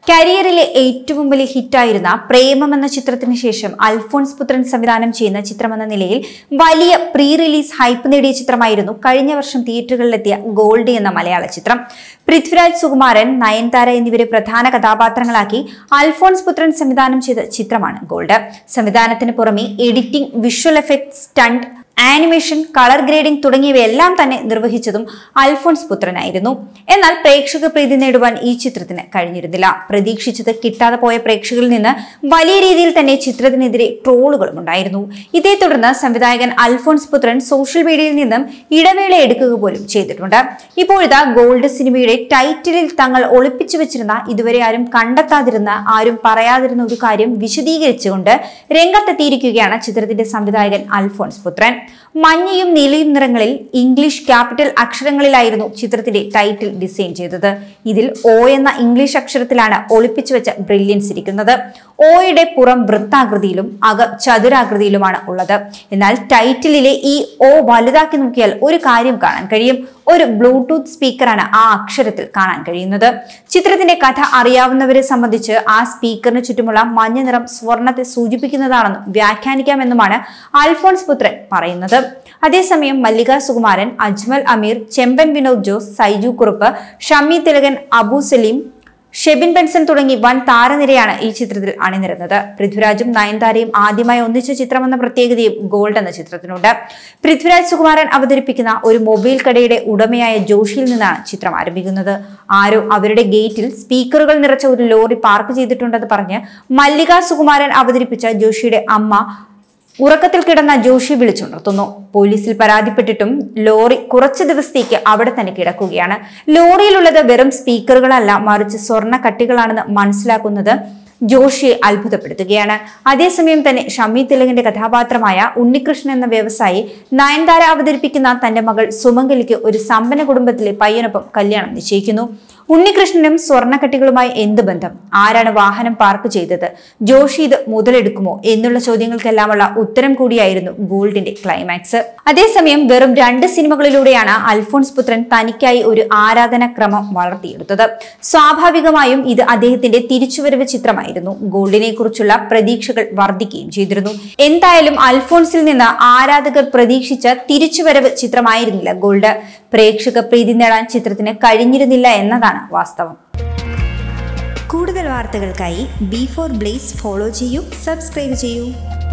കരിയറിലെ ഏറ്റവും വലിയ ഹിറ്റായിരുന്ന പ്രേമം എന്ന ചിത്രത്തിന് ശേഷം അൽഫോൺസ് പുത്രൻ സംവിധാനം ചെയ്യുന്ന ചിത്രമെന്ന നിലയിൽ വലിയ പ്രീ റിലീസ് ഹൈപ്പ് നേടിയ ചിത്രമായിരുന്നു കഴിഞ്ഞ വർഷം തിയേറ്ററുകളിലെത്തിയ ഗോൾഡ് എന്ന മലയാള ചിത്രം പൃഥ്വിരാജ് സുകുമാരൻ നയൻതാര എന്നിവരെ പ്രധാന കഥാപാത്രങ്ങളാക്കി അൽഫോൺസ് പുത്രൻ സംവിധാനം ചെയ്ത ചിത്രമാണ് ഗോൾഡ് സംവിധാനത്തിന് പുറമെ editing visual effects stunt animation colour grading തുടങ്ങിയവയെല്ലാം തന്നെ നിർവഹിച്ചതും അൽഫോൺസ് പുത്രനായിരുന്നു എന്നാൽ പ്രേക്ഷക പ്രീതി നേടുവാൻ ഈ ചിത്രത്തിന് കഴിഞ്ഞിരുന്നില്ല പ്രതീക്ഷിച്ചത് കിട്ടാതെ പോയ പ്രേക്ഷകരിൽ നിന്ന് വലിയ രീതിയിൽ തന്നെ ചിത്രത്തിനെതിരെ ട്രോളുകളും ഉണ്ടായിരുന്നു ഇതേ തുടർന്ന് സംവിധായകൻ അൽഫോൺസ് പുത്രൻ സോഷ്യൽ മീഡിയയിൽ നിന്നും ഇടവേള എടുക്കുക പോലും ചെയ്തിട്ടുണ്ട് ഇപ്പോഴിതാ ഗോൾഡ് സിനിമയുടെ ടൈറ്റിലിൽ തങ്ങൾ ഒളിപ്പിച്ചു വെച്ചിരുന്ന ഇതുവരെ ആരും കണ്ടെത്താതിരുന്ന ആരും പറയാതിരുന്ന ഒരു കാര്യം വിശദീകരിച്ചുകൊണ്ട് രംഗത്തെത്തിയിരിക്കുകയാണ് ചിത്രത്തിന്റെ സംവിധായകൻ അൽഫോൺസ് പുത്രൻ മഞ്ഞയും നീലയും നിറങ്ങളിൽ ഇംഗ്ലീഷ് ക്യാപിറ്റൽ അക്ഷരങ്ങളിലായിരുന്നു ചിത്രത്തിന്റെ ടൈറ്റിൽ ഡിസൈൻ ചെയ്തത് ഇതിൽ ഒ എന്ന ഇംഗ്ലീഷ് അക്ഷരത്തിലാണ് ഒളിപ്പിച്ചു വെച്ച ബ്രില്യൻസ് ഇരിക്കുന്നത് ഒയുടെ പുറം വൃത്താകൃതിയിലും അകം ചതുരാകൃതിയിലുമാണ് ഉള്ളത് എന്നാൽ ടൈറ്റിലിലെ ഈ ഒ വലുതാക്കി നോക്കിയാൽ ഒരു കാര്യം കാണാൻ കഴിയും ഒരു ബ്ലൂടൂത്ത് സ്പീക്കറാണ് ആ അക്ഷരത്തിൽ കാണാൻ കഴിയുന്നത് ചിത്രത്തിന്റെ കഥ അറിയാവുന്നവരെ സംബന്ധിച്ച് ആ സ്പീക്കറിന് ചുറ്റുമുള്ള മഞ്ഞ നിറം സ്വർണത്തെ സൂചിപ്പിക്കുന്നതാണെന്നും വ്യാഖ്യാനിക്കാമെന്നുമാണ് അൽഫോൺസ് പുത്രൻ പറയുന്നത് അതേസമയം മല്ലിക സുകുമാരൻ അജ്മൽ അമീർ ചെമ്പൻ വിനോദ് ജോസ് സൈജു കുറുപ്പ് ഷമി തിലകൻ അബു സലീം ഷെബിൻ ബെൻസൺ തുടങ്ങി വൻ താരനിരയാണ് ഈ ചിത്രത്തിൽ അണിനിരുന്നത് പൃഥ്വിരാജും നയൻതാരയും ആദ്യമായി ഒന്നിച്ച ചിത്രമെന്ന പ്രത്യേകതയും ഗോൾഡ് എന്ന ചിത്രത്തിനുണ്ട് പൃഥ്വിരാജ് സുകുമാരൻ അവതരിപ്പിക്കുന്ന ഒരു മൊബൈൽ കടയുടെ ഉടമയായ ജോഷിയിൽ നിന്നാണ് ചിത്രം ആരംഭിക്കുന്നത് ആരോ അവരുടെ ഗേറ്റിൽ സ്പീക്കറുകൾ നിറച്ച ഒരു ലോറി പാർക്ക് ചെയ്തിട്ടുണ്ടെന്ന് പറഞ്ഞ് മല്ലിക സുകുമാരൻ അവതരിപ്പിച്ച ജോഷിയുടെ അമ്മ ഉറക്കത്തിൽ കിടന്ന ജോഷി വിളിച്ചുണർത്തുന്നു പോലീസിൽ പരാതിപ്പെട്ടിട്ടും ലോറി കുറച്ച് ദിവസത്തേക്ക് അവിടെ തന്നെ കിടക്കുകയാണ് ലോറിയിലുള്ളത് വെറും സ്പീക്കറുകളല്ല മറിച്ച് സ്വർണ്ണ കട്ടികളാണെന്ന് മനസ്സിലാക്കുന്നത് ജോഷിയെ അത്ഭുതപ്പെടുത്തുകയാണ് അതേസമയം തന്നെ ഷമി തിലകന്റെ കഥാപാത്രമായ ഉണ്ണികൃഷ്ണൻ എന്ന വ്യവസായി നയൻതാര അവതരിപ്പിക്കുന്ന തന്റെ മകൾ സുമംഗലിക്ക് ഒരു സമ്പന്ന കുടുംബത്തിലെ പയ്യനൊപ്പം കല്യാണം നിശ്ചയിക്കുന്നു ഉണ്ണികൃഷ്ണനും സ്വർണ്ണക്കട്ടികളുമായി എന്ത് ബന്ധം ആരാണ് വാഹനം പാർക്ക് ചെയ്തത് ജോഷി ഇത് മുതലെടുക്കുമോ എന്നുള്ള ചോദ്യങ്ങൾക്കെല്ലാമുള്ള ഉത്തരം കൂടിയായിരുന്നു ഗോൾഡിന്റെ ക്ലൈമാക്സ് അതേസമയം വെറും രണ്ട് സിനിമകളിലൂടെയാണ് അൽഫോൺസ് പുത്രൻ തനിക്കായി ഒരു ആരാധനാക്രമം വളർത്തിയെടുത്തത് സ്വാഭാവികമായും ഇത് അദ്ദേഹത്തിന്റെ തിരിച്ചുവരവ് ചിത്രമായിരുന്നു ഗോൾഡിനെ കുറിച്ചുള്ള പ്രതീക്ഷകൾ വർദ്ധിക്കുകയും ചെയ്തിരുന്നു എന്തായാലും അൽഫോൺസിൽ നിന്ന് ആരാധകർ പ്രതീക്ഷിച്ച തിരിച്ചുവരവ് ചിത്രമായിരുന്നില്ല ഗോൾഡ് പ്രേക്ഷക പ്രീതി നേടാൻ ചിത്രത്തിന് കഴിഞ്ഞിരുന്നില്ല എന്നതാണ് വാസ്തവം കൂടുതൽ വാർത്തകൾക്കായി ബി ഫോർ ബ്ലേസ് ഫോളോ ചെയ്യൂ സബ്സ്ക്രൈബ് ചെയ്യൂ